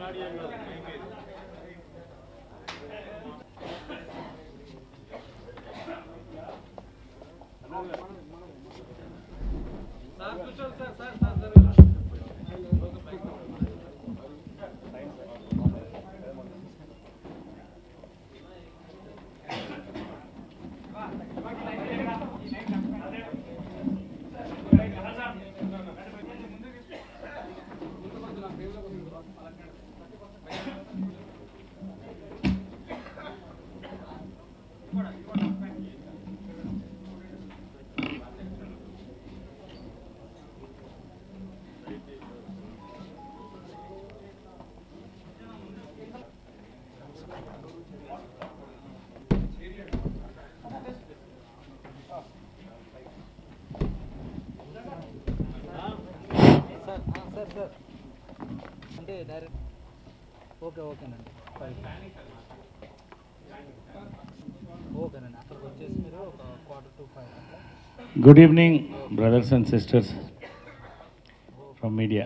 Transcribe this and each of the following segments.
Sir sir sir అంటే direct okay ఓకేనండి ఓకేనండి అక్కడికి వచ్చేసి మీరు ఒక క్వార్టర్ టు ఫైవ్ అట్లా good evening brothers and sisters from media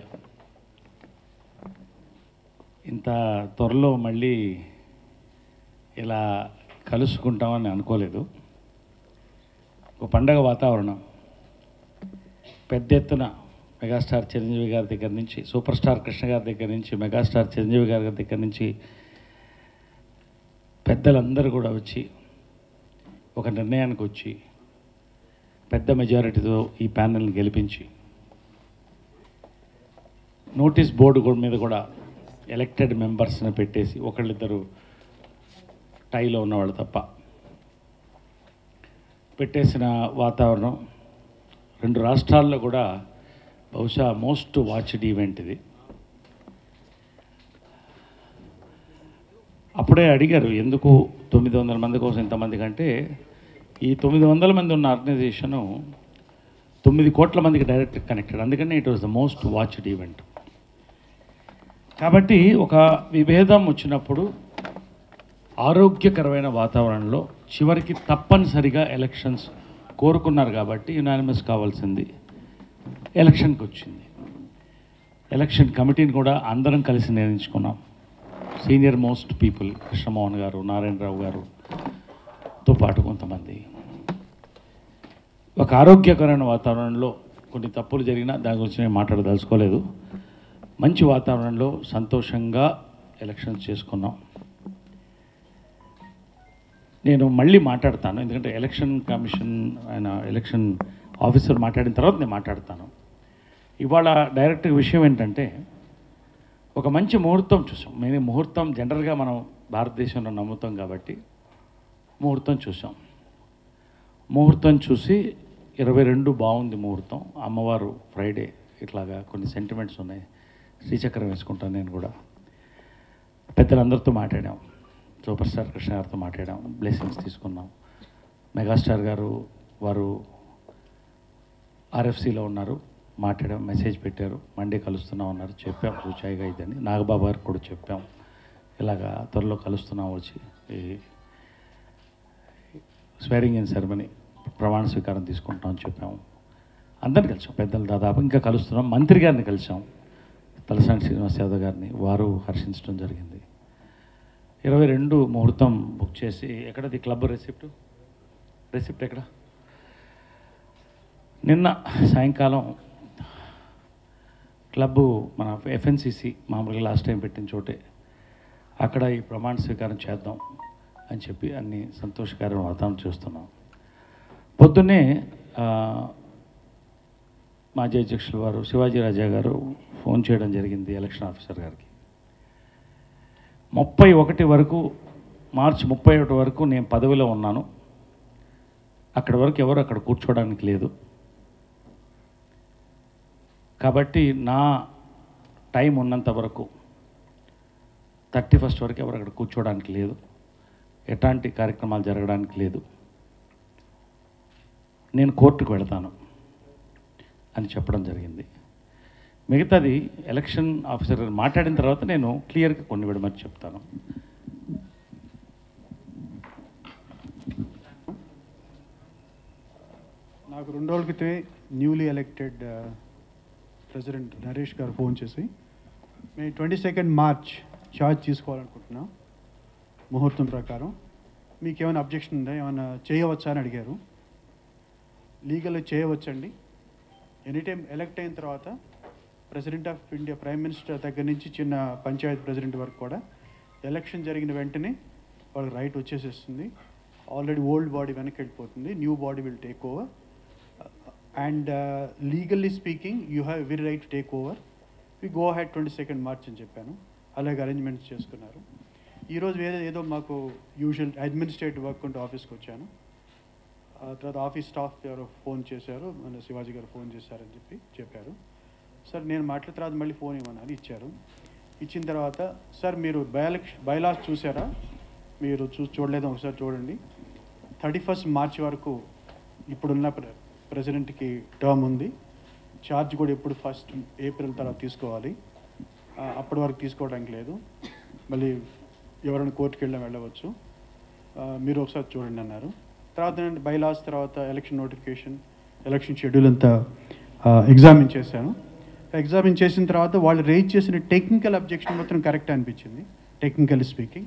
ఇంత త్వరలో మళ్ళీ ఇలా కలుసుకుంటామని అనుకోలేదు ఒక పండగ వాతావరణం పెద్ద ఎత్తున మెగాస్టార్ చిరంజీవి గారి దగ్గర నుంచి సూపర్ స్టార్ కృష్ణ గారి దగ్గర నుంచి మెగాస్టార్ చిరంజీవి గారి దగ్గర నుంచి పెద్దలందరూ కూడా వచ్చి ఒక నిర్ణయానికి వచ్చి పెద్ద మెజారిటీతో ఈ ప్యానెల్ని గెలిపించి నోటీస్ బోర్డు కూడా మీద కూడా ఎలక్టెడ్ మెంబర్స్ని పెట్టేసి ఒకళ్ళిద్దరు టైలో ఉన్నవాళ్ళు తప్ప పెట్టేసిన వాతావరణం రెండు రాష్ట్రాల్లో కూడా బహుశా మోస్ట్ వాచ్డ్ ఈవెంట్ ఇది అప్పుడే అడిగారు ఎందుకు తొమ్మిది వందల మంది కోసం ఇంతమంది కంటే ఈ తొమ్మిది వందల మంది ఉన్న ఆర్గనైజేషను తొమ్మిది కోట్ల మందికి డైరెక్ట్ కనెక్టెడ్ అందుకని it was the most watched event కాబట్టి ఒక విభేదం వచ్చినప్పుడు ఆరోగ్యకరమైన వాతావరణంలో చివరికి తప్పనిసరిగా ఎలక్షన్స్ కోరుకున్నారు కాబట్టి యునానిమస్ కావాల్సింది ఎలక్షన్కి వచ్చింది ఎలక్షన్ కమిటీని కూడా అందరం కలిసి నిర్ణయించుకున్నాం సీనియర్ మోస్ట్ పీపుల్ కృష్ణమోహన్ గారు నారాయణరావు గారుతో పాటు కొంతమంది ఒక ఆరోగ్యకరమైన వాతావరణంలో కొన్ని తప్పులు జరిగినా దాని గురించి నేను మాట్లాడదలుచుకోలేదు మంచి వాతావరణంలో సంతోషంగా ఎలక్షన్స్ చేసుకున్నాం నేను మళ్ళీ మాట్లాడతాను ఎందుకంటే ఎలక్షన్ కమిషన్ ఆయన ఎలక్షన్ ఆఫీసర్ మాట్లాడిన తర్వాత నేను మాట్లాడతాను ఇవాళ డైరెక్ట్ విషయం ఏంటంటే ఒక మంచి ముహూర్తం చూసాం మేము ముహూర్తం జనరల్గా మనం భారతదేశంలో నమ్ముతాం కాబట్టి ముహూర్తం చూసాం ముహూర్తం చూసి ఇరవై రెండు బాగుంది ముహూర్తం అమ్మవారు ఫ్రైడే ఇట్లాగా కొన్ని సెంటిమెంట్స్ ఉన్నాయి శ్రీచక్రం వేసుకుంటాను నేను కూడా పెద్దలందరితో మాట్లాడాం సూపర్ స్టార్ కృష్ణ గారితో మాట్లాడాం బ్లెస్సింగ్స్ తీసుకున్నాం మెగాస్టార్ గారు వారు ఆర్ఎఫ్సిలో ఉన్నారు మాట్లాడాం మెసేజ్ పెట్టారు మండే కలుస్తున్నాం అన్నారు చెప్పాం సూచాయిగా ఇదని నాగబాబు గారికి కూడా చెప్పాం ఇలాగా త్వరలో కలుస్తున్నాం వచ్చి ఈ స్వేరింగ్ ఇన్ సెరమనీ ప్రమాణ స్వీకారం తీసుకుంటాం అని చెప్పాము అందరిని కలిసాం పెద్దలు దాదాపు ఇంకా కలుస్తున్నాం మంత్రి గారిని కలిసాం తలసాని శ్రీనివాస్ యాదవ్ గారిని వారు హర్షించడం జరిగింది ఇరవై రెండు ముహూర్తం బుక్ చేసి ఎక్కడది క్లబ్ రెసిప్ట్ రెసిప్ట్ ఎక్కడ నిన్న సాయంకాలం క్లబ్బు మన ఎఫ్ఎన్సిసి మామూలుగా లాస్ట్ టైం పెట్టిన చోటే అక్కడ ఈ ప్రమాణ స్వీకారం చేద్దాం అని చెప్పి అన్ని సంతోషకరమైన వాతావరణం చూస్తున్నాం పొద్దున్నే ఆ, మాజీ అధ్యక్షులు వారు శివాజీ రాజా గారు ఫోన్ చేయడం జరిగింది ఎలక్షన్ ఆఫీసర్ గారికి ముప్పై ఒకటి వరకు మార్చి ముప్పై ఒకటి వరకు నేను పదవిలో ఉన్నాను అక్కడి వరకు ఎవరు అక్కడ కూర్చోవడానికి లేదు కాబట్టి నా టైం ఉన్నంత వరకు థర్టీ ఫస్ట్ వరకు ఎవరు అక్కడ కూర్చోవడానికి లేదు ఎట్లాంటి కార్యక్రమాలు జరగడానికి లేదు నేను కోర్టుకు వెళతాను అని చెప్పడం జరిగింది మిగతాది ఎలక్షన్ ఆఫీసర్ గారు మాట్లాడిన తర్వాత నేను క్లియర్గా కొన్ని విడమని చెప్తాను నాకు రెండు రోజుల క్రితమే న్యూలీ ఎలక్టెడ్ ప్రెసిడెంట్ నరేష్ గారు ఫోన్ చేసి May twenty second March charge తీసుకోవాలనుకుంటున్నాం ముహూర్తం ప్రకారం మీకు ఏమైనా అబ్జెక్షన్ ఉందా ఏమైనా చేయవచ్చా అని అడిగారు లీగల్గా చేయవచ్చండి ఎనీ టైం ఎలక్ట్ అయిన తర్వాత president of India prime minister దగ్గర నుంచి చిన్న పంచాయత్ ప్రెసిడెంట్ వరకు కూడా ఎలక్షన్ జరిగిన వెంటనే వాళ్ళకి రైట్ వచ్చేసేస్తుంది ఆల్రెడీ ఓల్డ్ బాడీ వెనక్కి వెళ్ళిపోతుంది new body will take over and legally speaking you have very right to take over we go head twenty second March అని చెప్పాను అలాగే అరేంజ్మెంట్స్ చేసుకున్నారు ఈరోజు ఏదో ఏదో మాకు యూజువల్ అడ్మినిస్ట్రేటివ్ వర్క్ ఉంటే ఆఫీస్కి వచ్చాను ఆ తర్వాత ఆఫీస్ స్టాఫ్ ఎవరో ఫోన్ చేశారు మన శివాజీ గారు ఫోన్ చేశారని చెప్పి చెప్పారు సార్ నేను మాట్లాడిన తర్వాత మళ్ళీ ఫోన్ ఇవ్వమని ఇచ్చారు ఇచ్చిన తర్వాత సార్ మీరు బయాలక్ష బయలాస్ చూసారా మీరు చూ చూడలేదు ఒకసారి చూడండి థర్టీ ఫస్ట్ మార్చ్ వరకు ఇప్పుడున్న ప్ర ప్రెసిడెంట్కి టర్మ్ ఉంది ఛార్జ్ కూడా ఎప్పుడు ఫస్ట్ ఏప్రిల్ తర్వాత తీసుకోవాలి ఆ, అప్పటి వరకు తీసుకోవడానికి లేదు మళ్ళీ ఎవరైనా కోర్టుకి వెళ్ళినా వెళ్ళవచ్చు ఆ, మీరు ఒకసారి చూడండి అన్నారు తర్వాత నేను బైలాస్ తర్వాత ఎలక్షన్ నోటిఫికేషన్ ఎలక్షన్ షెడ్యూల్ అంతా ఎగ్జామిన్ చేశాను ఎగ్జామిన్ చేసిన తర్వాత వాళ్ళు రేజ్ చేసిన టెక్నికల్ అబ్జెక్షన్ మాత్రం కరెక్ట్ అనిపించింది technical speaking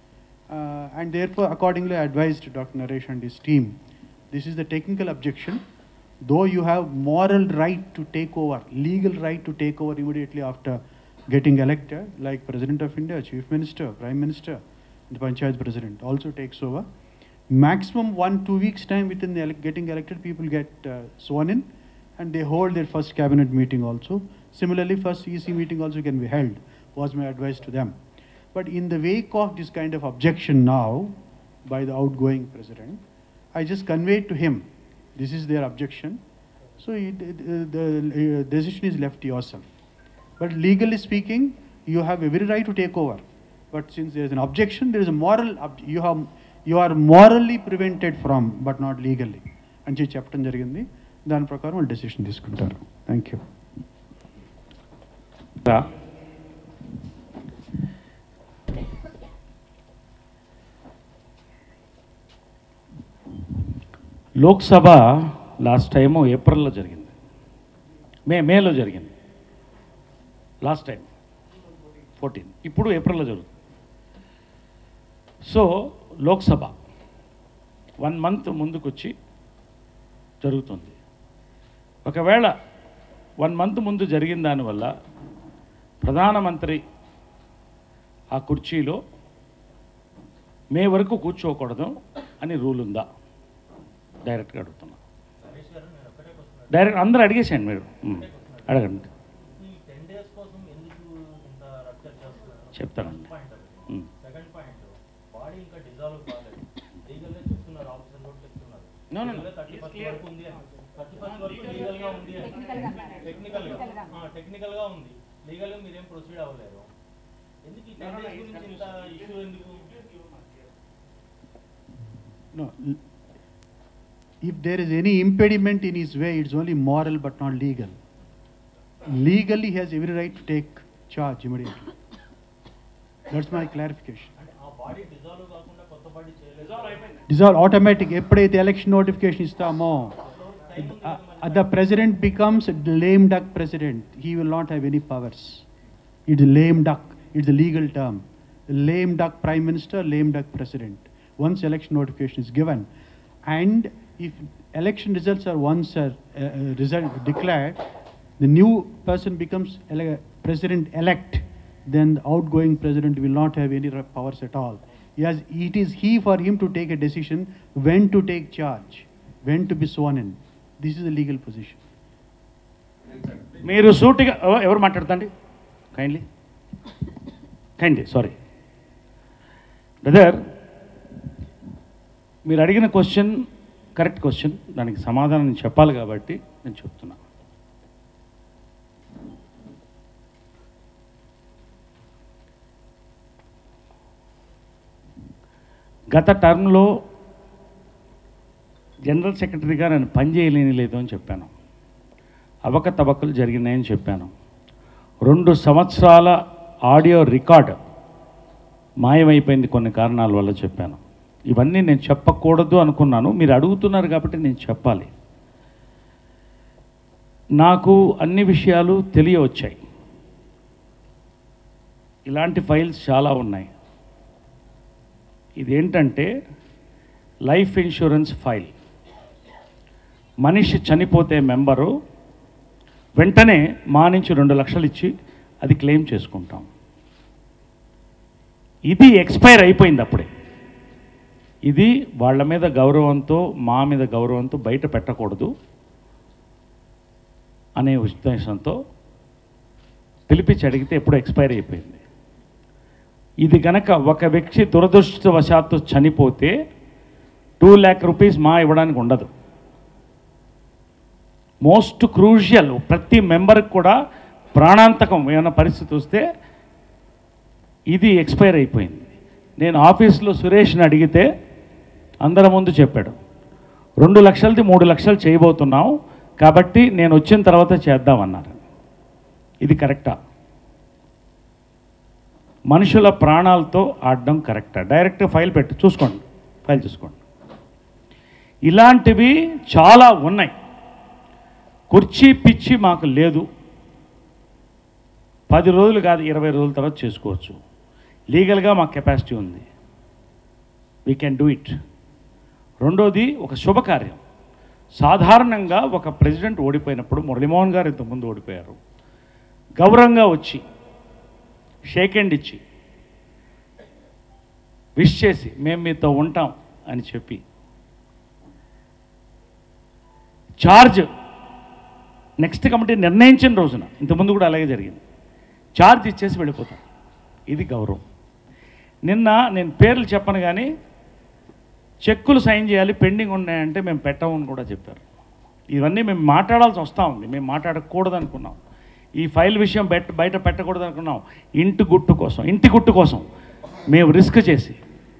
and therefore accordingly advised doctor Naresh and his team this is the technical objection though you have moral right to take over legal right to take over immediately after getting elected, like President of India, Chief Minister, Prime Minister, the Panchayat President also takes over. Maximum one, two weeks time within the ele- getting elected, people get uh, sworn in and they hold their first cabinet meeting also. Similarly, first EC meeting also can be held, was my advice to them. But in the wake of this kind of objection now by the outgoing president, I just conveyed to him, this is their objection. So it, it, uh, the uh, decision is left to yourself. But legally speaking, you have every right to take over. But since there is an objection, there is a moral, ob- you have, you are morally prevented from, but not legally. అని చెప్పి చెప్పడం జరిగింది దాని ప్రకారం వాళ్ళు decision తీసుకుంటారు thank you రా. Lok Sabha last time ఏప్రిల్లో జరిగింది మే మేలో జరిగింది లాస్ట్ టైం ఫోర్టీన్ ఇప్పుడు ఏప్రిల్లో జరుగుతుంది సో లోక్సభ వన్ మంత్ ముందుకొచ్చి జరుగుతుంది ఒకవేళ వన్ మంత్ ముందు జరిగిన దానివల్ల ప్రధానమంత్రి ఆ కుర్చీలో మే వరకు కూర్చోకూడదు అని రూల్ ఉందా డైరెక్ట్గా అడుగుతున్నా డైరెక్ట్ అందరూ అడిగేసేయండి మీరు ఉమ్, అడగండి ఈ టెన్ డేస్ కోసం ఎందుకు ఇంత రచ్చ చేస్తున్నారు చెప్తానండి పాయింట్ అది ఉమ్. సెకండ్ పాయింట్ బాడీ ఇంకా డిజాల్వ్ కాలేదు లీగల్ గా చెప్తున్నారు ఆఫీసర్ కూడా చెప్తున్నారు No, no, no. Thirty first వరకు ఉంది థర్టీ ఫస్ట్ వరకు లీగల్ గా ఉంది టెక్నికల్ గా టెక్నికల్ గా ఉంది లీగల్ గా మీరేం ప్రొసీడ్ అవ్వలేరు ఎందుకు ఈ టెన్ డేస్ గురించి ఇంత ఇష్యూ ఎందుకు No, l- if there is any impediment in his way, it's only moral but not legal. Legally, he has every right to take charge immediately. That's my clarification. అంటే ఆ body dissolve కాకుండా కొత్త body చేయలేదు Dissolve automatic. ఎప్పుడైతే election notification ఇస్తామో the president becomes lame duck president he will not have any powers it's lame duck it's legal term lame duck prime minister lame duck president once election notification is given and if election results are once are result declared the new person becomes ele- president elect, then the outgoing president will not have any re- powers at all. Yes, it is he for him to take a decision when to take charge, when to be sworn in. This is the legal position. మీరు సూటిగా ఎవ- ఎవరు మాట్లాడతండి kindly kindly sorry brother మీరు అడిగిన question correct question దానికి సమాధానం నేను చెప్పాలి కాబట్టి నేను చెప్తున్నా గత టర్మ్లో జనరల్ సెక్రటరీగా నేను పని చేయలేని లేదు అని చెప్పాను అవకతవకలు జరిగినాయని చెప్పాను రెండు సంవత్సరాల ఆడియో రికార్డ్ మాయమైపోయింది కొన్ని కారణాల వల్ల చెప్పాను ఇవన్నీ నేను చెప్పకూడదు అనుకున్నాను మీరు అడుగుతున్నారు కాబట్టి నేను చెప్పాలి నాకు అన్ని విషయాలు తెలియవచ్చాయి ఇలాంటి ఫైల్స్ చాలా ఉన్నాయి ఇదేంటంటే లైఫ్ ఇన్సూరెన్స్ ఫైల్ మనిషి చనిపోతే మెంబరు వెంటనే మా నుంచి రెండు లక్షలు ఇచ్చి అది క్లెయిమ్ చేసుకుంటాం ఇది ఎక్స్పైర్ అయిపోయింది అప్పుడే ఇది వాళ్ళ మీద గౌరవంతో మా మీద గౌరవంతో బయట పెట్టకూడదు అనే ఉద్దేశంతో పిలిపించి అడిగితే ఎప్పుడు ఎక్స్పైర్ అయిపోయింది ఇది గనక ఒక వ్యక్తి దురదృష్టవశాత్తు చనిపోతే టూ ల్యాక్ రూపీస్ మా ఇవ్వడానికి ఉండదు మోస్ట్ క్రూషియల్ ప్రతి మెంబర్కి కూడా ప్రాణాంతకం ఏమైనా పరిస్థితి వస్తే ఇది ఎక్స్పైర్ అయిపోయింది నేను ఆఫీస్లో సురేష్ని అడిగితే అందరి ముందు చెప్పాడు రెండు లక్షలది మూడు లక్షలు చేయబోతున్నాం కాబట్టి నేను వచ్చిన తర్వాత చేద్దామన్నారు ఇది కరెక్టా మనుషుల ప్రాణాలతో ఆడడం కరెక్టా డైరెక్ట్ ఫైల్ పెట్టి చూసుకోండి ఫైల్ చూసుకోండి ఇలాంటివి చాలా ఉన్నాయి కుర్చీ పిచ్చి మాకు లేదు పది రోజులు కాదు ఇరవై రోజుల తర్వాత చేసుకోవచ్చు లీగల్గా మాకు కెపాసిటీ ఉంది వీ కెన్ డూ ఇట్ రెండోది ఒక శుభకార్యం సాధారణంగా ఒక ప్రెసిడెంట్ ఓడిపోయినప్పుడు మురళీమోహన్ గారు ఇంతకుముందు ఓడిపోయారు గౌరవంగా వచ్చి షేక్ హ్యాండ్ ఇచ్చి విష్ చేసి మేము మీతో ఉంటాం అని చెప్పి చార్జ్ నెక్స్ట్ కమిటీ నిర్ణయించిన రోజున ఇంతకుముందు కూడా అలాగే జరిగింది చార్జ్ ఇచ్చేసి వెళ్ళిపోతాం ఇది గౌరవం నిన్న నేను పేర్లు చెప్పను కానీ చెక్కులు సైన్ చేయాలి పెండింగ్ ఉన్నాయంటే మేము పెట్టమని కూడా చెప్పారు ఇవన్నీ మేము మాట్లాడాల్సి వస్తూ ఉంది మేము మాట్లాడకూడదు అనుకున్నాం ఈ ఫైల్ విషయం బెట్ బయట పెట్టకూడదు అనుకున్నాం ఇంటి గుట్టు కోసం ఇంటి గుట్టు కోసం మేము రిస్క్ చేసి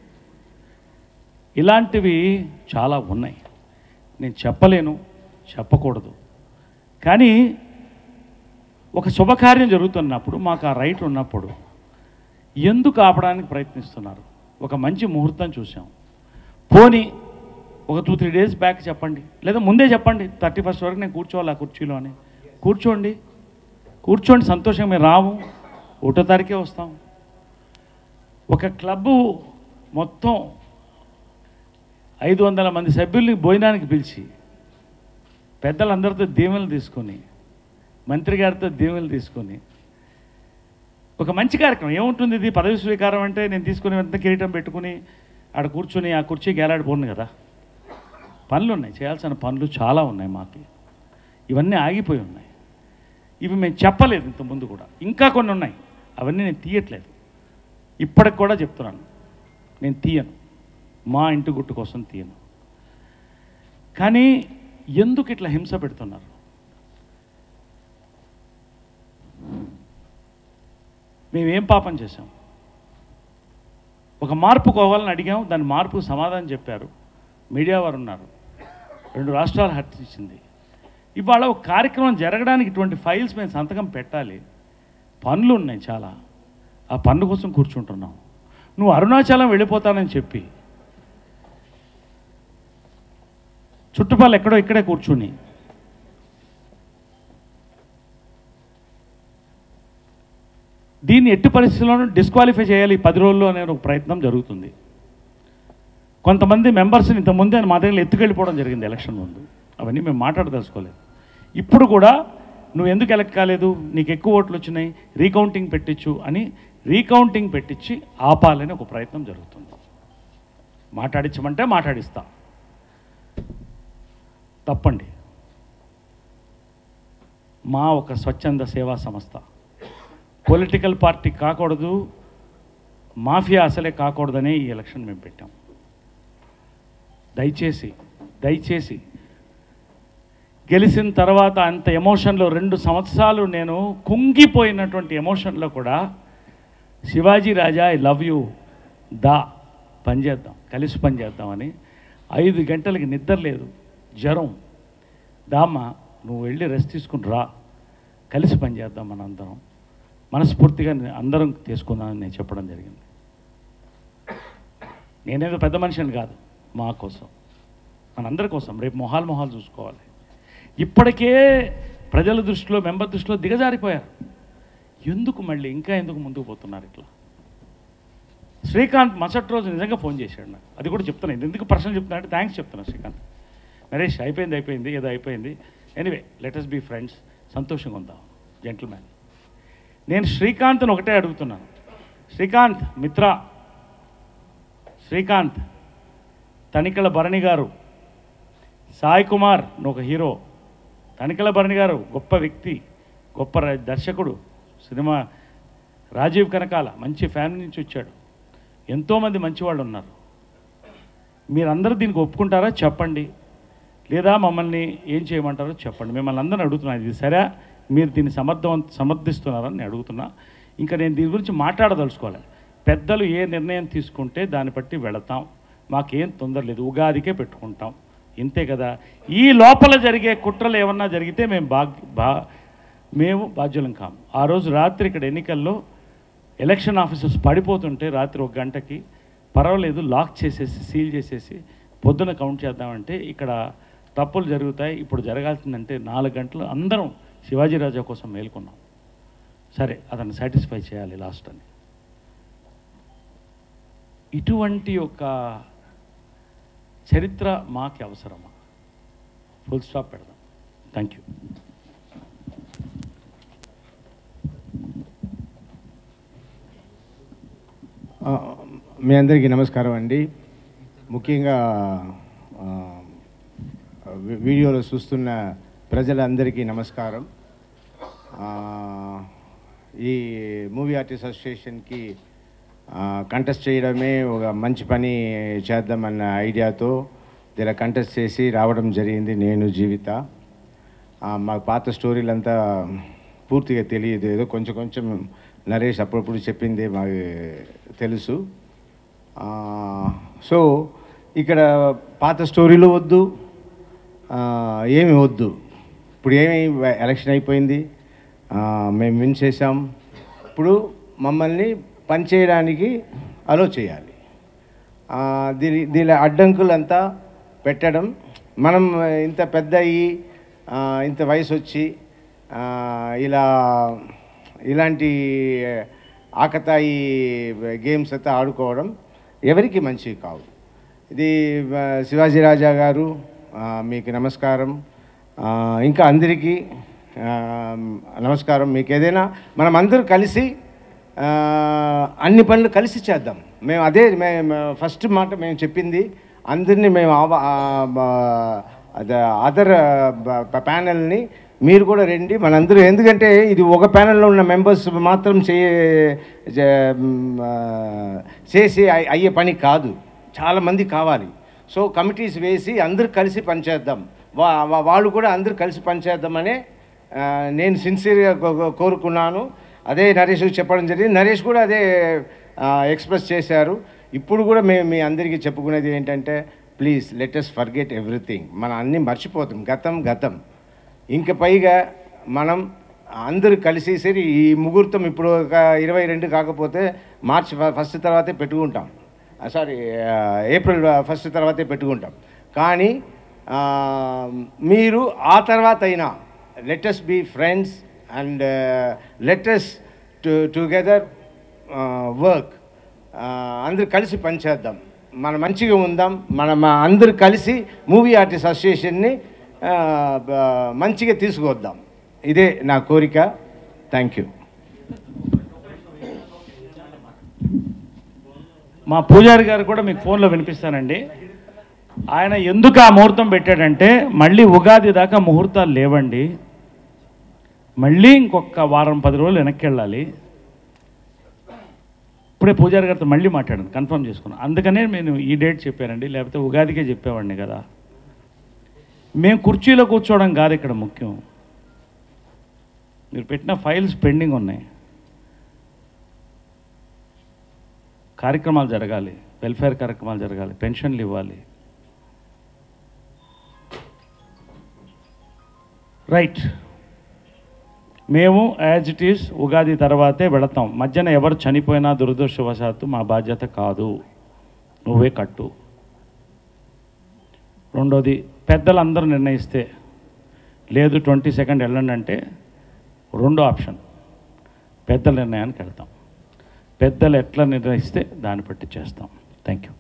ఇలాంటివి చాలా ఉన్నాయి నేను చెప్పలేను చెప్పకూడదు కానీ ఒక శుభకార్యం జరుగుతున్నప్పుడు మాకు ఆ రైట్ ఉన్నప్పుడు ఎందుకు ఆపడానికి ప్రయత్నిస్తున్నారు ఒక మంచి ముహూర్తం చూసాం పోనీ ఒక టూ త్రీ డేస్ బ్యాక్ చెప్పండి లేదా ముందే చెప్పండి థర్టీ ఫస్ట్ వరకు నేను కూర్చోవాలి ఆ కుర్చీలో అని కూర్చోండి కూర్చోండి సంతోషంగా మేము రాము ఒకటో తారీఖే వస్తాం ఒక క్లబ్బు మొత్తం ఐదు వందల మంది సభ్యుల్ని భోజనానికి పిలిచి పెద్దలందరితో దీవెనలు తీసుకొని మంత్రి గారితో దీవెనలు తీసుకొని ఒక మంచి కార్యక్రమం ఏముంటుంది ఇది పదవి స్వీకారం అంటే నేను తీసుకుని వెంటనే కిరీటం పెట్టుకుని ఆడ కూర్చొని ఆ కుర్చీ గేలాడిపోను కదా పనులు ఉన్నాయి చేయాల్సిన పనులు చాలా ఉన్నాయి మాకు ఇవన్నీ ఆగిపోయి ఉన్నాయి ఇవి మేము చెప్పలేదు ఇంత ముందు కూడా ఇంకా కొన్ని ఉన్నాయి అవన్నీ నేను తీయట్లేదు ఇప్పటికి కూడా చెప్తున్నాను నేను తీయను మా ఇంటి గుట్టు కోసం తీయను కానీ ఎందుకు ఇట్లా హింస పెడుతున్నారు మేమేం పాపం చేశాం ఒక మార్పు కోవాలని అడిగాం దాని మార్పు సమాధానం చెప్పారు మీడియా వారు ఉన్నారు రెండు రాష్ట్రాలు హర్షించింది ఇవాళ ఒక కార్యక్రమం జరగడానికి ఇటువంటి ఫైల్స్ మేము సంతకం పెట్టాలి పనులు ఉన్నాయి చాలా ఆ పన్ను కోసం కూర్చుంటున్నాం నువ్వు అరుణాచలం వెళ్ళిపోతానని చెప్పి చుట్టుపక్కల ఎక్కడో ఇక్కడే కూర్చుని దీన్ని ఎట్టి పరిస్థితుల్లోనూ డిస్క్వాలిఫై చేయాలి ఈ పది రోజుల్లో అనే ఒక ప్రయత్నం జరుగుతుంది కొంతమంది మెంబర్స్ని ఇంతకుముందే మా దగ్గర ఎత్తుకెళ్ళిపోవడం జరిగింది ఎలక్షన్ ముందు అవన్నీ మేము మాట్లాడదలుచుకోలేదు ఇప్పుడు కూడా నువ్వు ఎందుకు ఎలక్ట్ కాలేదు నీకు ఎక్కువ ఓట్లు వచ్చినాయి రీకౌంటింగ్ పెట్టించు అని రీకౌంటింగ్ పెట్టించి ఆపాలని ఒక ప్రయత్నం జరుగుతుంది మాట్లాడించమంటే మాట్లాడిస్తా తప్పండి మా ఒక స్వచ్ఛంద సేవా సంస్థ పొలిటికల్ పార్టీ కాకూడదు మాఫియా అసలే కాకూడదనే ఈ ఎలక్షన్ మేము పెట్టాం దయచేసి దయచేసి గెలిచిన తర్వాత అంత ఎమోషన్లో రెండు సంవత్సరాలు నేను కుంగిపోయినటువంటి ఎమోషన్లో కూడా Shivaji Raja I love you దా పనిచేద్దాం కలిసి పనిచేద్దామని ఐదు గంటలకి నిద్ర లేదు జ్వరం దామ్మ నువ్వు వెళ్ళి రెస్ట్ తీసుకుని రా కలిసి పనిచేద్దాం మనందరం మనస్ఫూర్తిగా నే- అందరం తీసుకుందామని నేను చెప్పడం జరిగింది నేనేదో పెద్ద మనిషిని కాదు మా కోసం మనందరి కోసం రేపు మొహాలు మొహాలు చూసుకోవాలి ఇప్పటికే ప్రజల దృష్టిలో మెంబర్ దృష్టిలో దిగజారిపోయారు ఎందుకు మళ్ళీ ఇంకా ఎందుకు ముందుకు పోతున్నారు ఇట్లా శ్రీకాంత్ మరుసటి రోజు నిజంగా ఫోన్ చేశాడు నాకు అది కూడా చెప్తున్నాను ఇది ఎందుకు ప్రశ్న చెప్తున్నా అంటే థ్యాంక్స్ చెప్తున్నాను శ్రీకాంత్ నరేష్ అయిపోయింది అయిపోయింది ఏదో అయిపోయింది ఎనీవే లెటస్ బీ ఫ్రెండ్స్ సంతోషంగా ఉందాం జెంటిల్మ్యాన్ నేను శ్రీకాంత్ని ఒకటే అడుగుతున్నాను శ్రీకాంత్ మిత్ర శ్రీకాంత్ తనికల భరణి గారు సాయి కుమార్ నువ్వు ఒక హీరో తనికల భరణి గారు గొప్ప వ్యక్తి గొప్ప ర- దర్శకుడు సినిమా రాజీవ్ కనకాల మంచి ఫ్యామిలీ నుంచి వచ్చాడు ఎంతోమంది మంచివాళ్ళు ఉన్నారు మీరందరూ దీనికి ఒప్పుకుంటారా చెప్పండి లేదా మమ్మల్ని ఏం చేయమంటారో చెప్పండి మిమ్మల్ని అందరిని అడుగుతున్నాను ఇది సరే మీరు దీన్ని సమర్థవం సమర్థిస్తున్నారని నేను అడుగుతున్నా ఇంకా నేను దీని గురించి మాట్లాడదలుచుకోవాలి పెద్దలు ఏ నిర్ణయం తీసుకుంటే దాన్ని బట్టి వెళతాం మాకేం తొందర లేదు ఉగాదికే పెట్టుకుంటాం ఇంతే కదా ఈ లోపల జరిగే కుట్రలు ఏమన్నా జరిగితే మేము బాగ్ బా మేము బాధ్యులం కాం ఆ రోజు రాత్రి ఇక్కడ ఎన్నికల్లో ఎలక్షన్ ఆఫీసర్స్ పడిపోతుంటే రాత్రి ఒక గంటకి పర్వాలేదు లాక్ చేసేసి సీల్ చేసేసి పొద్దున కౌంట్ చేద్దామంటే ఇక్కడ తప్పులు జరుగుతాయి ఇప్పుడు జరగాల్సిందంటే నాలుగు గంటలు అందరం శివాజీ రాజా కోసం మేల్కొన్నాం సరే అతన్ని సాటిస్ఫై చేయాలి లాస్ట్ అని ఇటువంటి ఒక చరిత్ర మాకు అవసరమా ఫుల్ స్టాప్ పెడదాం థ్యాంక్ యూ ఆ, మీ అందరికీ నమస్కారం అండి ముఖ్యంగా ఆ, వి- వీడియోలో చూస్తున్న ప్రజలందరికీ నమస్కారం ఆ, ఈ మూవీ ఆర్టిస్ట్ అసోసియేషన్కి కంటెస్ట్ చేయడమే ఒక మంచి పని చేద్దామన్న ఐడియాతో ఇలా కంటెస్ట్ చేసి రావడం జరిగింది నేను జీవిత ఆ, మా పాత స్టోరీలంతా పూర్తిగా తెలియదు ఏదో కొంచెం కొంచెం నరేష్ అప్పుడప్పుడు చెప్పింది మాకు తెలుసు ఆ, సో ఇక్కడ పాత స్టోరీలు వద్దు ఆ, ఏమి వద్దు ఇప్పుడు ఏమి ఎలక్షన్ అయిపోయింది ఆ, మేము విన్ చేసాం ఇప్పుడు మమ్మల్ని పనిచేయడానికి అలో చేయాలి ఆ, దీని దీని అడ్డంకులంతా పెట్టడం మనం ఇంత పెద్ద అయ్యి ఆ, ఇంత వయసు వచ్చి ఆ, ఇలా ఇలాంటి ఆకతాయి గేమ్స్ అంతా ఆడుకోవడం ఎవరికి మంచివి కావు ఇది ఆ, శివాజీ రాజా గారు ఆ, మీకు నమస్కారం ఆ, ఇంకా అందరికీ ఆ, నమస్కారం మీకు ఏదైనా మనం అందరూ కలిసి ఆ, అన్ని పనులు కలిసి చేద్దాం మేము అదే మేము ఫస్ట్ మాట మేము చెప్పింది అందరినీ మేము ఆవ- ఆ, బ- అద- అదర్ బ- ప్యానెల్ని మీరు కూడా రండి మనందరూ ఎందుకంటే ఇది ఒక ప్యానెల్లో ఉన్న మెంబర్స్ మాత్రం చేయ చే- మ్, ఆ, చేసి అయ్- అయ్యే పని కాదు చాలామంది కావాలి సో కమిటీస్ వేసి అందరూ కలిసి పనిచేద్దాం వా వా- వాళ్ళు కూడా అందరూ కలిసి పనిచేద్దామనే ఆ, నేను సిన్సియర్గా కోరుకున్నాను అదే నరేష్ చెప్పడం జరిగింది నరేష్ కూడా అదే ఎక్స్ప్రెస్ చేశారు ఇప్పుడు కూడా మేము మీ అందరికీ చెప్పుకునేది ఏంటంటే ప్లీజ్ లెటెస్ట్ ఫర్గెట్ ఎవ్రీథింగ్ మనం అన్నీ మర్చిపోతాం గతం గతం ఇంక పైగా మనం అందరూ కలిసి సరి ఈ ముహూర్తం ఇప్పుడు ఒక ఇరవై రెండు కాకపోతే మార్చ్ ఫ- ఫస్ట్ తర్వాతే పెట్టుకుంటాం సారీ ఏప్రిల్ ఫస్ట్ తర్వాతే పెట్టుకుంటాం కానీ ఆ, మీరు ఆ తర్వాత అయినా let us be friends and let us to together work అందరూ కలిసి పనిచేద్దాం మనం మంచిగా ఉందాం మనం అందరూ కలిసి మూవీ ఆర్టిస్ట్ అసోసియేషన్ని ఆ, బ- మంచిగా తీసుకువద్దాం ఇదే నా కోరిక థ్యాంక్ యూ మా పూజారి గారు కూడా మీకు ఫోన్లో వినిపిస్తానండి ఆయన ఎందుకు ఆ ముహూర్తం పెట్టాడంటే మళ్ళీ ఉగాది దాకా ముహూర్తాలు లేవండి మళ్ళీ ఇంకొక వారం పది రోజులు వెనక్కి వెళ్ళాలి ఇప్పుడే పూజారి గారితో మళ్ళీ మాట్లాడాను కన్ఫర్మ్ చేసుకున్నాను అందుకనే నేను ఈ డేట్ చెప్పానండి లేకపోతే ఉగాదికే చెప్పేవాడిని కదా మేము కుర్చీలో కూర్చోవడం కాదు ఇక్కడ ముఖ్యం మీరు పెట్టిన ఫైల్స్ పెండింగ్ ఉన్నాయి కార్యక్రమాలు జరగాలి వెల్ఫేర్ కార్యక్రమాలు జరగాలి పెన్షన్లు ఇవ్వాలి రైట్ మేము యాజ్ ఇట్ ఈస్ ఉగాది తర్వాతే వెళతాం మధ్యన ఎవరు చనిపోయినా దురదృష్టవశాత్తు మా బాధ్యత కాదు నువ్వే కట్టు రెండోది పెద్దలందరూ నిర్ణయిస్తే లేదు ట్వంటీ సెకండ్ వెళ్ళండి అంటే రెండో ఆప్షన్ పెద్దల నిర్ణయానికి వెళ్తాం పెద్దలు ఎట్లా నిర్ణయిస్తే దాన్ని బట్టి చేస్తాం థ్యాంక్ యూ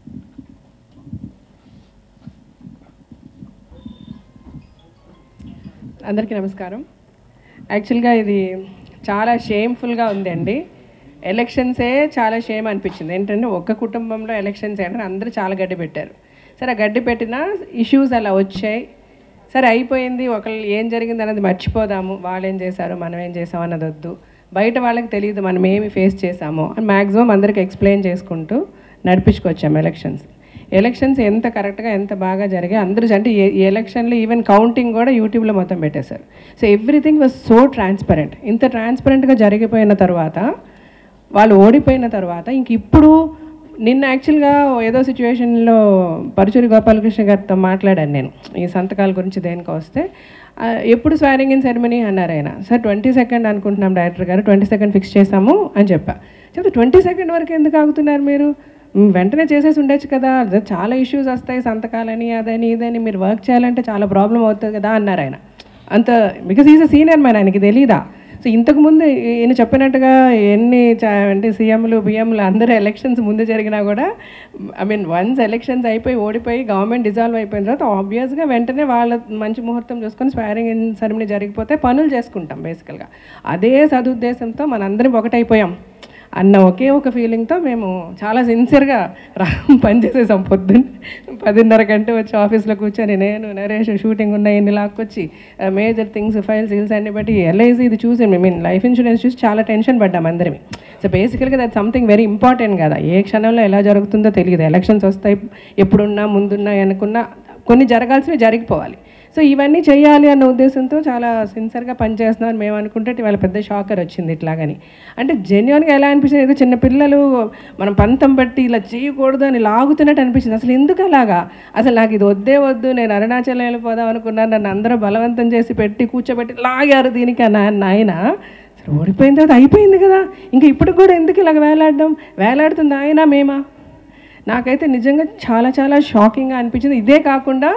అందరికీ నమస్కారం యాక్చువల్గా ఇది చాలా షేమ్ఫుల్గా ఉందండి ఎలక్షన్సే చాలా షేమ్ అనిపించింది ఏంటంటే ఒక్క కుటుంబంలో ఎలక్షన్స్ ఏంటంటే అందరూ చాలా గడ్డి పెట్టారు సరే ఆ గడ్డి పెట్టిన ఇష్యూస్ అలా వచ్చాయి సరే అయిపోయింది ఒకళ్ళు ఏం జరిగింది అన్నది మర్చిపోదాము వాళ్ళు ఏం చేశారు మనం ఏం చేసాం అన్నది వద్దు బయట వాళ్ళకి తెలియదు మనం ఏమి ఫేస్ చేసామో అని మ్యాక్సిమం అందరికి ఎక్స్ప్లెయిన్ చేసుకుంటూ నడిపించుకొచ్చాం ఎలక్షన్స్ ఎలక్షన్స్ ఎంత కరెక్ట్గా ఎంత బాగా జరిగాయి అందరూ అంటే ఈ- ఈ ఎలక్షన్లో ఈవెన్ కౌంటింగ్ కూడా యూట్యూబ్లో మొత్తం పెట్టేశారు so everything was so transparent ఇంత ట్రాన్స్పరెంట్గా జరిగిపోయిన తర్వాత వాళ్ళు ఓడిపోయిన తర్వాత ఇంక ఇప్పుడు నిన్న యాక్చువల్గా ఏదో సిచ్యువేషన్లో పరుచూరి గోపాలకృష్ణ గారితో మాట్లాడాను నేను ఈ సంతకాల గురించి దేనికి వస్తే ఆ, ఎప్పుడు స్వారింగ్ ఇన్ సెరమనీ అన్నారు ఆయన సార్ ట్వంటీ సెకండ్ అనుకుంటున్నాం డైరెక్టర్ గారు ట్వంటీ సెకండ్ ఫిక్స్ చేశాము అని చెప్పా చెప్తే ట్వంటీ సెకండ్ వరకు ఎందుకు ఆగుతున్నారు మీరు మ్, వెంటనే చేసేసి ఉండొచ్చు కదా అదే చాలా ఇష్యూస్ వస్తాయి సంతకాలని అదని ఇదని మీరు వర్క్ చేయాలంటే చాలా ప్రాబ్లం అవుతుంది కదా అన్నారు ఆయన అంత because is a senior man ఆయనకి తెలీదా సో ఇంతకుముందు ఈయన చెప్పినట్టుగా ఎన్ని చా- అంటే సీఎంలు బిఎంలు అందరూ ఎలక్షన్స్ ముందు జరిగినా కూడా ఐ మీన్ వన్స్ ఎలక్షన్స్ అయిపోయి ఓడిపోయి గవర్నమెంట్ డిజాల్వ్ అయిపోయిన తర్వాత ఆబ్వియస్గా వెంటనే వాళ్ళ మంచి ముహూర్తం చూసుకొని స్వారింగ్ ఇన్ సెరమనీ జరిగిపోతే పనులు చేసుకుంటాం బేసికల్గా అదే సదుద్దేశంతో మనందరం ఒకటైపోయాం అన్న ఒకే ఒక ఫీలింగ్తో మేము చాలా సిన్సియర్గా రా పనిచేసేసాం పొద్దున్న పదిన్నర గంట వచ్చి ఆఫీస్లో కూర్చొని నేను నరేష్ షూటింగ్ ఉన్నాయి ఎన్ని లాక్కొచ్చి మేజర్ థింగ్స్ ఫైల్స్ హిల్స్ అన్ని బట్టి ఎల్ఐసి ఇది చూసి మీన్ లైఫ్ ఇన్సూరెన్స్ చూసి చాలా టెన్షన్ పడ్డాం అందరిమి సో బేసికల్గా దట్ సంథింగ్ వెరీ ఇంపార్టెంట్ కదా ఏ క్షణంలో ఎలా జరుగుతుందో తెలియదు ఎలక్షన్స్ వస్తాయి ఎప్పుడున్నా ముందున్నా అనుకున్నా కొన్ని జరగాల్సినవి జరిగిపోవాలి సో ఇవన్నీ చేయాలి అన్న ఉద్దేశంతో చాలా సిన్సియర్గా పనిచేస్తున్నాం మేము అనుకుంటే ఇవాళ పెద్ద షాకర్ వచ్చింది ఇట్లాగని అంటే జెన్యున్గా ఎలా అనిపించింది ఏదో చిన్న పిల్లలు మనం పంతం బట్టి ఇలా చేయకూడదు అని లాగుతున్నట్టు అనిపించింది అసలు ఎందుకు అలాగా అసలు నాకు ఇది వద్దే వద్దు నేను అరుణాచలం వెళ్ళిపోదాం అనుకున్నాను నన్ను అందరూ బలవంతం చేసి పెట్టి కూర్చోబెట్టి లాగారు దీనికి అన్న నాయన సరే ఓడిపోయిన తర్వాత అయిపోయింది కదా ఇంకా ఇప్పుడు కూడా ఎందుకు ఇలాగ వేలాడడం వేలాడుతుంది ఆయన మేమా నాకైతే నిజంగా చాలా చాలా షాకింగ్గా అనిపించింది ఇదే కాకుండా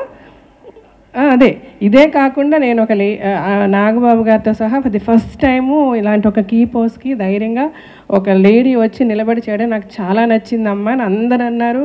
ఆ, అదే ఇదే కాకుండా నేను ఒక లే ఆ, ఆ, నాగబాబు గారితో సహా ఫర్ ది ఫస్ట్ టైము ఇలాంటి ఒక కీ పోస్ట్కి ధైర్యంగా ఒక లేడీ వచ్చి నిలబడి చేయడం నాకు చాలా నచ్చిందమ్మా అని అందరు అన్నారు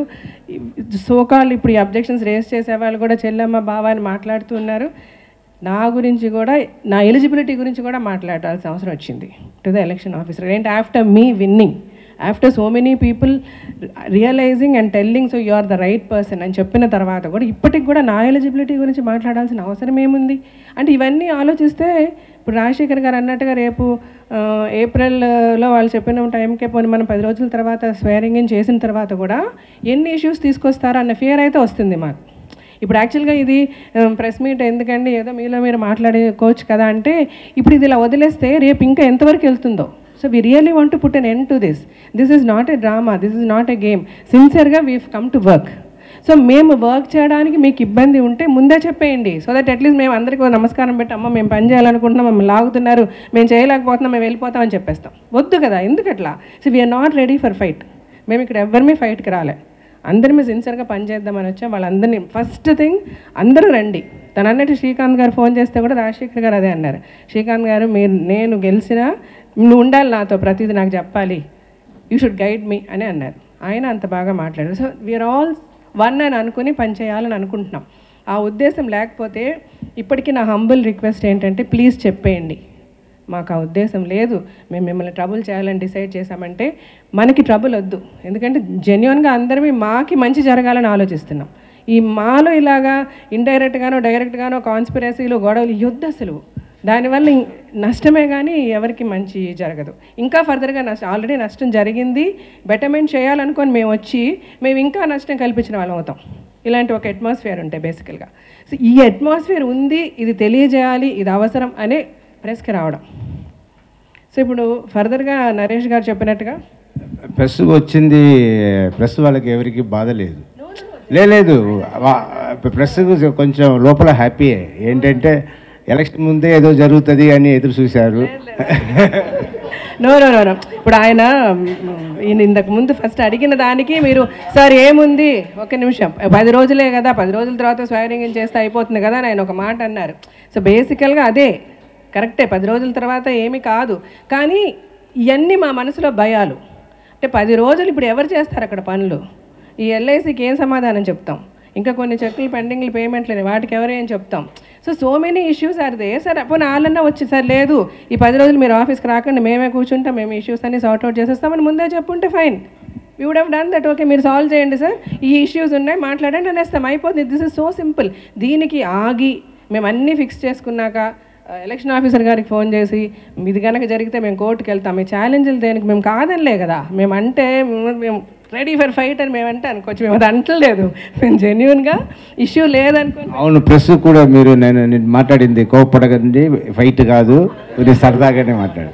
సోకాల్ ఇప్పుడు ఈ అబ్జెక్షన్స్ రేస్ చేసే వాళ్ళు కూడా చెల్లమ్మ బావ అని మాట్లాడుతూ ఉన్నారు నా గురించి కూడా నా ఎలిజిబిలిటీ గురించి కూడా మాట్లాడాల్సిన అవసరం వచ్చింది టు ద ఎలక్షన్ ఆఫీసర్ ఏంటి ఆఫ్టర్ మీ winning after so many people realising and telling so you are the right person అని చెప్పిన తర్వాత కూడా ఇప్పటికి కూడా నా ఎలిజిబిలిటీ గురించి మాట్లాడాల్సిన అవసరం ఏముంది అంటే ఇవన్నీ ఆలోచిస్తే ఇప్పుడు రాజశేఖర్ గారు అన్నట్టుగా రేపు ఆ, ఏప్రిల్లో వాళ్ళు చెప్పిన టైంకే పోనీ మనం పది రోజుల తర్వాత స్వేరింగ్ ఇన్ చేసిన తర్వాత కూడా ఎన్ని ఇష్యూస్ తీసుకొస్తారో అన్న ఫియర్ అయితే వస్తుంది మాకు ఇప్పుడు యాక్చువల్గా ఇది ప్రెస్ మీట్ ఎందుకండి ఏదో మీలో మీరు మాట్లాడుకోవచ్చు కదా అంటే ఇప్పుడు ఇది ఇలా వదిలేస్తే రేపు ఇంకా ఎంతవరకు వెళ్తుందో so we really want to put an end to this this is not a drama this is not a game సిన్సియర్గా we come to work so మేము వర్క్ చేయడానికి మీకు ఇబ్బంది ఉంటే ముందే చెప్పేయండి సో దట్ అట్లీస్ట్ మేము అందరికీ ఓ నమస్కారం పెట్టి అమ్మ మేము పని చేయాలనుకుంటున్నాం మమ్మల్ని లాగుతున్నారు మేము చేయలేకపోతున్నాం మేము వెళ్ళిపోతామని చెప్పేస్తాం వద్దు కదా ఎందుకు అట్లా so we're not ready for fight మేము ఇక్కడ ఎవరిమీ ఫైట్కి రాలే అందరిమీ సిన్సియర్గా పనిచేద్దామని వచ్చాం వాళ్ళందరినీ ఫస్ట్ థింగ్ అందరూ రండి తను అన్నట్టు శ్రీకాంత్ గారు ఫోన్ చేస్తే కూడా రాజశేఖర్ గారు అదే అన్నారు శ్రీకాంత్ గారు మీరు నేను గెలిచినా నువ్వు ఉండాలి నాతో ప్రతిదీ నాకు చెప్పాలి యూ షుడ్ గైడ్ మీ అని అన్నారు ఆయన అంత బాగా మాట్లాడారు సో వీఆర్ ఆల్ వన్ అని అనుకుని పనిచేయాలని అనుకుంటున్నాం ఆ ఉద్దేశం లేకపోతే ఇప్పటికీ నా హంబుల్ రిక్వెస్ట్ ఏంటంటే ప్లీజ్ చెప్పేయండి మాకు ఆ ఉద్దేశం లేదు మేము మిమ్మల్ని ట్రబుల్ చేయాలని డిసైడ్ చేశామంటే మనకి ట్రబుల్ వద్దు ఎందుకంటే జెన్యున్గా అందరమే మాకి మంచి జరగాలని ఆలోచిస్తున్నాం ఈ మాలో ఇలాగా ఇండైరెక్ట్గానో డైరెక్ట్గానో కాన్స్పిరసీలు గొడవలు యుద్ధ అసలు దానివల్ల ఇం- నష్టమే కానీ ఎవరికి మంచి జరగదు ఇంకా ఫర్దర్గా నష్టం ఆల్రెడీ నష్టం జరిగింది బెటర్మెంట్ చేయాలనుకొని మేము వచ్చి మేము ఇంకా నష్టం కల్పించిన వాళ్ళం అవుతాం ఇలాంటి ఒక అట్మాస్ఫియర్ ఉంటాయి బేసికల్గా సో ఈ అట్మాస్ఫియర్ ఉంది ఇది తెలియజేయాలి ఇది అవసరం అనే ప్రెస్కి రావడం సో ఇప్పుడు ఫర్దర్గా నరేష్ గారు చెప్పినట్టుగా ప్రెస్ వచ్చింది ప్రెస్ వాళ్ళకి ఎవరికి బాధ లేదు లే- లేదు వా- ప్రెస్ కొంచెం లోపల హ్యాపీయే ఏంటంటే ఎలక్షన్ ముందే ఏదో జరుగుతుంది అని ఎదురు చూశారు నో నో నో నో ఇప్పుడు ఆయన మ్, ఈయన ఇంతకు ముందు ఫస్ట్ అడిగిన దానికి మీరు సార్ ఏముంది ఒక నిమిషం పది రోజులే కదా పది రోజుల తర్వాత స్వైరింగ్ చేస్తే అయిపోతుంది కదా అని ఆయన ఒక మాట అన్నారు సో బేసికల్గా అదే కరెక్టే పది రోజుల తర్వాత ఏమీ కాదు కానీ ఇవన్నీ మా మనసులో భయాలు అంటే పది రోజులు ఇప్పుడు ఎవరు చేస్తారు అక్కడ పనులు ఈ ఎల్ఐసికి ఏం సమాధానం చెప్తాం ఇంకా కొన్ని చెక్కులు పెండింగ్లు పేమెంట్లు వాటికి ఎవరేం చెప్తాం so so many issues are they sir పోనీ వాళ్ళన్నా వచ్చి సార్ లేదు ఈ పది రోజులు మీరు ఆఫీస్కి రాకండి మేమే కూర్చుంటాం మేము ఇష్యూస్ అన్ని సార్ట్అవుట్ చేసేస్తామని ముందే చెప్పుంటే fine we would have done that okay మీరు సాల్వ్ చేయండి సార్ ఈ ఇష్యూస్ ఉన్నాయి మాట్లాడండి అనేస్తాం అయిపోతుంది దిస్ ఇస్ సో సింపుల్ దీనికి ఆగి మేము అన్నీ ఫిక్స్ చేసుకున్నాక ఎలక్షన్ ఆఫీసర్ గారికి ఫోన్ చేసి ఇది కనుక జరిగితే మేము కోర్టుకి వెళ్తాం ఈ ఛాలెంజ్లు దేనికి మేము కాదనిలే కదా మేము అంటే మేము రెడీ ఫర్ ఫైట్ అని మేము అంటే అనుకోవచ్చు మేము అది అంటలేదు మేము జెన్యున్గా ఇష్యూ లేదనుకో అవును ప్రెస్ కూడా మీరు నేను నేను మాట్లాడింది కోపడకండి ఫైట్ కాదు ఇది సరదాగానే మాట్లాడు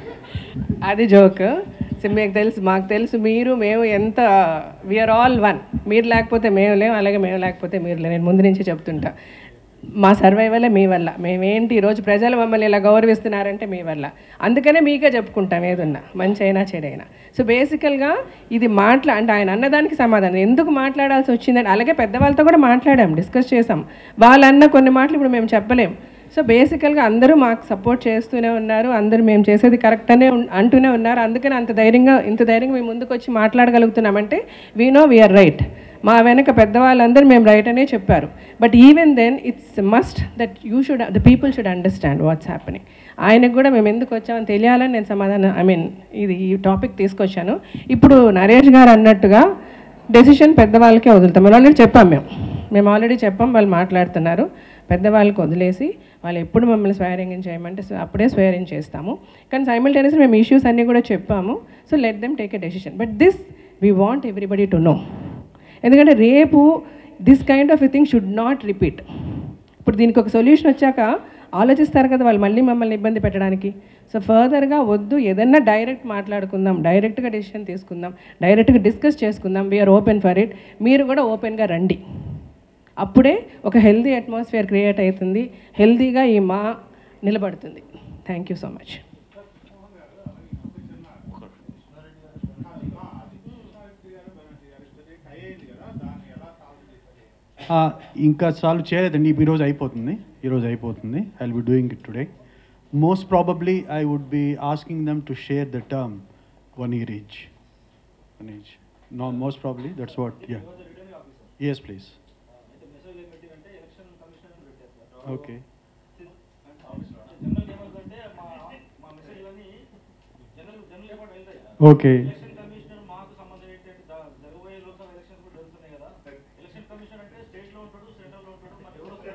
అది జోక్ సో మీకు తెలుసు మాకు తెలుసు మీరు మేము ఎంత వీఆర్ ఆల్ వన్ మీరు లేకపోతే మేము లేము అలాగే మేము లేకపోతే మీరు లేవు నేను ముందు నుంచి చెప్తుంటా మా సర్వైవలే మీ వల్ల మేమేంటి ఈరోజు ప్రజలు మమ్మల్ని ఇలా గౌరవిస్తున్నారంటే మీ వల్ల అందుకనే మీకే చెప్పుకుంటాం ఏదున్నా మంచి అయినా చెడైనా సో బేసికల్గా ఇది మాట్లా అంటే ఆయన అన్నదానికి సమాధానం ఎందుకు మాట్లాడాల్సి వచ్చిందని అలాగే పెద్దవాళ్ళతో కూడా మాట్లాడాం డిస్కస్ చేసాం వాళ్ళన్న కొన్ని మాటలు ఇప్పుడు మేము చెప్పలేం సో బేసికల్గా అందరూ మాకు సపోర్ట్ చేస్తూనే ఉన్నారు అందరూ మేము చేసేది కరెక్ట్ అనే ఉన్- అంటూనే ఉన్నారు అందుకని అంత ధైర్యంగా ఇంత ధైర్యంగా మేము ముందుకు వచ్చి మాట్లాడగలుగుతున్నామంటే వీ నో వీఆర్ రైట్ మా వెనక పెద్దవాళ్ళందరూ మేము రైట్ అనే చెప్పారు but even then it's must that you should the people should understand what's happening ఆయనకు కూడా మేము ఎందుకు వచ్చామని తెలియాలని నేను సమాధానం ఐ మీన్ ఇది ఈ టాపిక్ తీసుకొచ్చాను ఇప్పుడు నరేష్ గారు అన్నట్టుగా డెసిషన్ పెద్దవాళ్ళకే వదులుతాం మేము ఆల్రెడీ చెప్పాం మేము మేము ఆల్రెడీ చెప్పాం వాళ్ళు మాట్లాడుతున్నారు పెద్దవాళ్ళకి వదిలేసి వాళ్ళు ఎప్పుడు మమ్మల్ని స్వేరింగ్ చేయమంటే సో అప్పుడే స్వేరింగ్ చేస్తాము కానీ సైమిల్టేనియస్లీ మేము ఇష్యూస్ అన్నీ కూడా చెప్పాము so let them take a decision but this we want everybody to know ఎందుకంటే రేపు this kind of a thing should not repeat ఇప్పుడు దీనికి ఒక సొల్యూషన్ వచ్చాక ఆలోచిస్తారు కదా వాళ్ళు మళ్ళీ మమ్మల్ని ఇబ్బంది పెట్టడానికి సో ఫర్దర్గా వద్దు ఏదన్నా డైరెక్ట్ మాట్లాడుకుందాం డైరెక్ట్గా డెసిషన్ తీసుకుందాం డైరెక్ట్గా డిస్కస్ చేసుకుందాం వీఆర్ ఓపెన్ ఫర్ ఇట్ మీరు కూడా ఓపెన్గా రండి అప్పుడే ఒక హెల్దీ అట్మాస్ఫియర్ క్రియేట్ అవుతుంది హెల్దీగా ఈ మా నిలబడుతుంది థ్యాంక్ యూ సో మచ్ ఆ, ఇంకా సాల్వ్ చేయలేదండి ఈరోజు అయిపోతుంది ఈరోజు అయిపోతుంది I will be doing it today most probably I would be asking them to share the term one year age one age no most probably that's what ya yes please okay general ఏమవుతుందంటే మా మా మెసేజ్లన్నీ general general ఏమంటే వెళ్తాయి కదా okay election commissioner మాకు సంబంధం ఏంటంటే దా- జరగబోయే లోక్సభ ఎలక్షన్స్ కూడా జరుగుతున్నాయి కదా ఎలక్షన్ కమిషనర్ అంటే స్టేట్ లో ఉంటాడు సెంట్రల్ లో ఉంటాడు మరి ఎవరు వస్తారు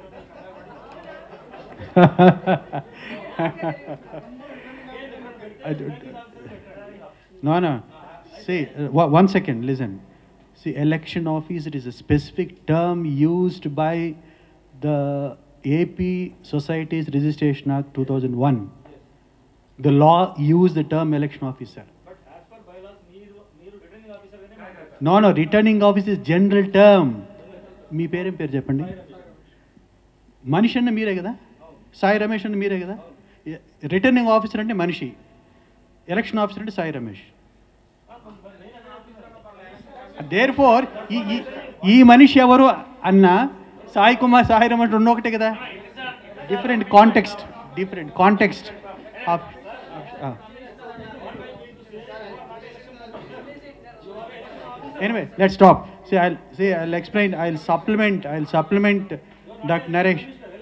No, no. See, uh, wa- one second, listen. See, election office, it is a specific term used by the AP Societies Registration Act 2001. The law used the term election officer. But as per bylaws మీరు మీరు returning officer గానే మాట్లాడతారు No, no, returning office is general term. మీ పేరేం పేరు చెప్పండి మనిషి అన్న మీరే కదా సాయి రమేష్ అన్న మీరే కదా రిటర్నింగ్ ఆఫీసర్ అంటే మనిషి ఎలక్షన్ ఆఫీసర్ అంటే సాయి రమేష్ దేర్ ఫోర్ ఈ ఈ- ఈ మనిషి ఎవరు అన్న సాయి కుమార్ సాయి రమేష్ రెండు ఒకటే కదా different context different context of Anyway, let's stop. See, I'll see. I'll explain. I'll supplement. I'll supplement Dr. Naresh.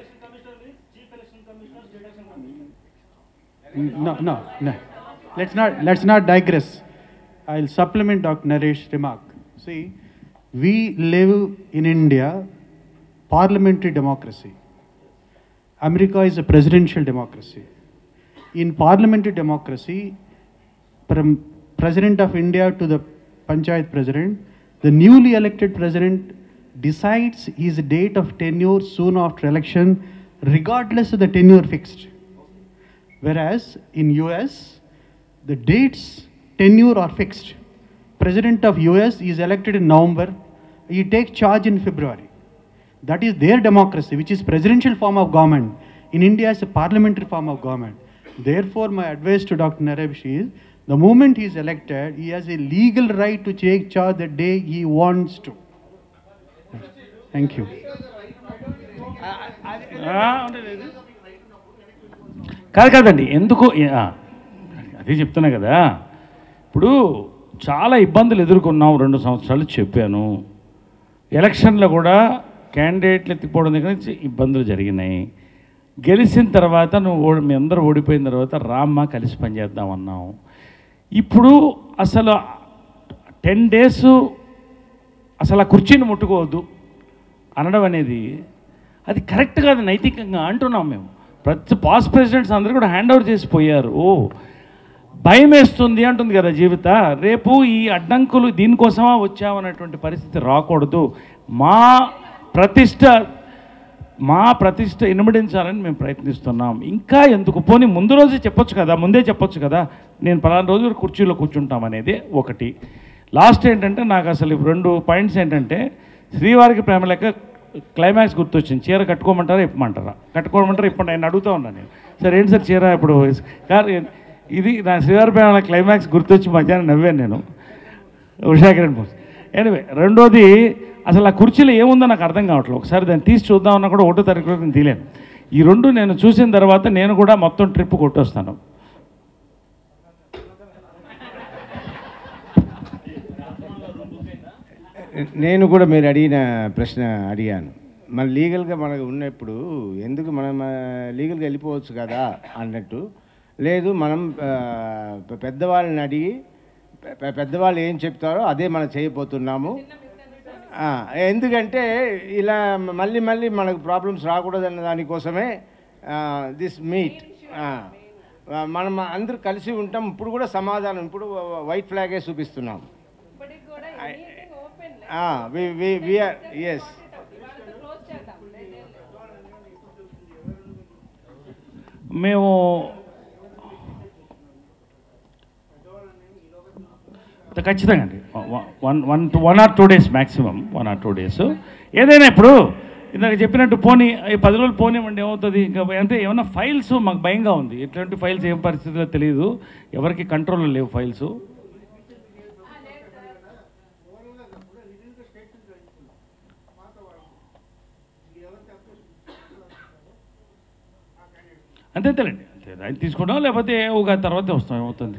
No, no, no. Let's not. Let's not digress. I'll supplement Dr. Naresh's remark. See, we live in India, parliamentary democracy. America is a presidential democracy. In parliamentary democracy, from president of India to the panchayat president, the newly elected president decides his date of tenure soon after election, regardless of the tenure fixed. Whereas in US, the dates tenure are fixed. President of US is elected in November, he takes charge in February. That is their democracy, which is presidential form of government. In India, it's a parliamentary form of government. Therefore, my advice to Dr. Naresh is, the moment he is elected, he has a legal right to take charge the day he wants to. Thank you. కాదు కాదండి ఎందుకు ఆ, అదే చెప్తున్నా కదా ఇప్పుడు చాలా ఇబ్బందులు ఎదుర్కొన్నాం రెండు సంవత్సరాలు చెప్పాను ఎలక్షన్లో కూడా క్యాండిడేట్లు ఎత్తిపోవడం దగ్గర నుంచి ఇబ్బందులు జరిగినాయి గెలిచిన తర్వాత నువ్వు ఓడి మీ అందరూ ఓడిపోయిన తర్వాత రామ్మ కలిసి పనిచేద్దాం అన్నాం ఇప్పుడు అసలు టెన్ డేస్ అసలు ఆ కుర్చీని ముట్టుకోవద్దు అనడం అనేది అది కరెక్ట్ కాదు నైతికంగా అంటున్నాం మేము ప్రతి పాస్ట్ ప్రెసిడెంట్స్ అందరూ కూడా హ్యాండ్ ఓవర్ చేసి పోయారు ఓ భయం వేస్తుంది అంటుంది కదా జీవిత రేపు ఈ అడ్డంకులు దీనికోసమా వచ్చామనేటువంటి పరిస్థితి రాకూడదు మా ప్రతిష్ట మా ప్రతిష్ట ఇనుమడించాలని మేము ప్రయత్నిస్తున్నాం ఇంకా ఎందుకు పోనీ ముందు రోజే చెప్పొచ్చు కదా ముందే చెప్పొచ్చు కదా నేను పలానా రోజు కుర్చీలో కూర్చుంటాం అనేది ఒకటి లాస్ట్ ఏంటంటే నాకు అసలు ఈ రెండు పాయింట్స్ ఏంటంటే శ్రీవారికి ప్రేమ లెక్క క్లైమాక్స్ గుర్తొచ్చింది చీర కట్టుకోమంటారా ఇప్పమంటారా కట్టుకోమంటారా ఇప్పండి ఆయన అడుగుతా ఉన్నాను నేను సార్ ఏంటి సార్ చీర ఇప్పుడు కాదు ఇది నా శ్రీవారి ప్రేమ క్లైమాక్స్ గుర్తొచ్చి మధ్యాహ్నం నవ్వాను నేను ఉషా కిరణ్ బోస్ ఎనివే రెండోది అసలు ఆ కుర్చీలో ఏముందో నాకు అర్థం కావట్లేదు ఒకసారి దాన్ని తీసి చూద్దామన్నా కూడా ఒకటో తారీఖు వరకు నేను తీలేను ఈ రెండు నేను చూసిన తర్వాత నేను కూడా మొత్తం ట్రిప్ కొట్టొస్తాను నేను కూడా మీరు అడిగిన ప్రశ్న అడిగాను మన లీగల్గా మనకు ఉన్నప్పుడు ఎందుకు మనం ఆ, లీగల్గా వెళ్ళిపోవచ్చు కదా అన్నట్టు లేదు మనం ఆ, పె- పెద్దవాళ్ళని అడిగి పె- పె- పెద్దవాళ్ళు ఏం చెప్తారో అదే మనం చేయబోతున్నాము ఆ, ఎందుకంటే ఇలా మళ్ళీ మళ్ళీ మనకు ప్రాబ్లమ్స్ రాకూడదన్న దానికోసమే దిస్ మీట్ మనం అందరూ కలిసి ఉంటాం ఇప్పుడు కూడా సమాధానం ఇప్పుడు వైట్ ఫ్లాగే చూపిస్తున్నాం ఎస్ మేము ఖచ్చితంగా అండి one one two one or two days maximum one or two days ఏదైనా ఇప్పుడు ఇందాక చెప్పినట్టు పోనీ ఈ పది రోజులు పోనివ్వండి ఏమవుతుంది ఇంకా అంటే ఏమన్నా ఫైల్స్ మాకు భయంగా ఉంది ఎట్లాంటి ఫైల్స్ ఏం పరిస్థితిలో తెలియదు ఎవరికి కంట్రోల్లో లేవు ఫైల్స్ అంతే అంతేలేండి అంతే అది తీసుకుంటాం లేకపోతే ఒక తర్వాత వస్తాం ఏమవుతుంది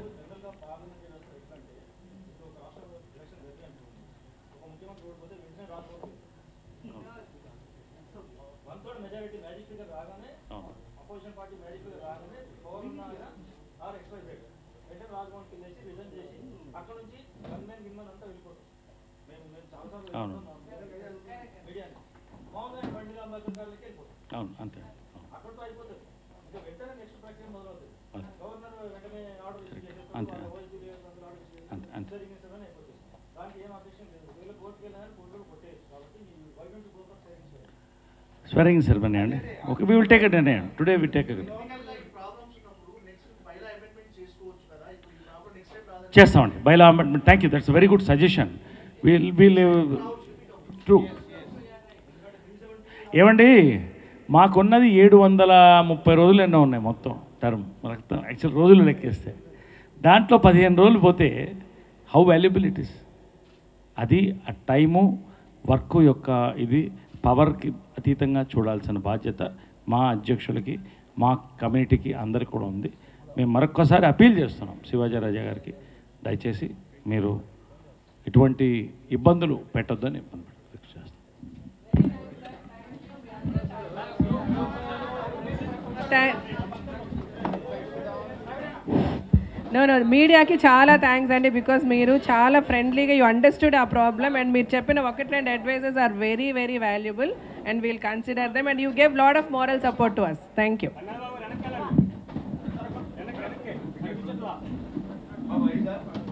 one third majority magic figure రాగానే అవును. అపోజిషన్ పార్టీ మ్యాజిక్ ఫిగర్ రాగానే పవర్ ఉన్న ఆయన ఆర్ ఎక్స్పైజ్ రేట్ వెంటనే రాజభవన్ కింద వేసి రిజైన్ చేసి అక్కడ నుంచి గన్మెన్ గిన్మెన్ అంతా వెళ్ళిపోతాం మేము మేము చాలాసార్లు అవును. మీడియాని మామూలుగా బండి అంబేద్కర్ గారికి వెళ్ళిపోతాం అవును అంతే అవును. అక్కడితో అయిపోతుంది ఇంకా వెంటనే నెక్స్ట్ ప్రక్రియ మొదలవుతుంది అవును. గవర్నర్ వెంటనే ఆర్డర్ ఇష్యూ చేసేస్తారు అంతే. వాళ్ళ ఓఎస్డీ అందరూ ఆర్డర్ ఇష్యూ అంతే, అంతే. జరిగిన అయిపోతుంది దానికి ఏం అబ్జెక్షన్ లేదు వీళ్ళు కోర్టుకి వెళ్ళినా కోర్టులో కొట్టేయచ్చు కాబట్టి why don't go for savings swearing ceremony అండి okay we will take it అండి టుడే వి టేక్ ఇట్ చేస్తామండి bylaw amendment thank you that's very good suggestion we'll we'll true ఏమండి మాకున్నది ఏడు వందల ముప్పై రోజులు ఎన్నో ఉన్నాయి మొత్తం టర్మ్ రక్తం యాక్చువల్ రోజులు లెక్కేస్తే దాంట్లో పదిహేను రోజులు పోతే హౌ వాల్యుబుల్ ఇట్ ఇస్ అది ఆ టైము వర్క్ యొక్క ఇది పవర్కి అతీతంగా చూడాల్సిన బాధ్యత మా అధ్యక్షులకి మా కమ్యూనిటీకి అందరికి కూడా ఉంది మేము మరొక్కసారి అపీల్ చేస్తున్నాం శివాజీ రాజా గారికి దయచేసి మీరు ఇటువంటి ఇబ్బందులు పెట్టొద్దని ఇబ్బంది రిక్వెస్ట్ చేస్తాం నో నో మీడియాకి చాలా థ్యాంక్స్ అండి బికాస్ మీరు చాలా ఫ్రెండ్లీగా యూ అండర్స్టూడ్ ఆ ప్రాబ్లమ్ అండ్ మీరు చెప్పిన ఒకటి రెండు advises are very very valuable and we'll consider them and you gave lot of moral support to us thank you బాబు, ఐదా?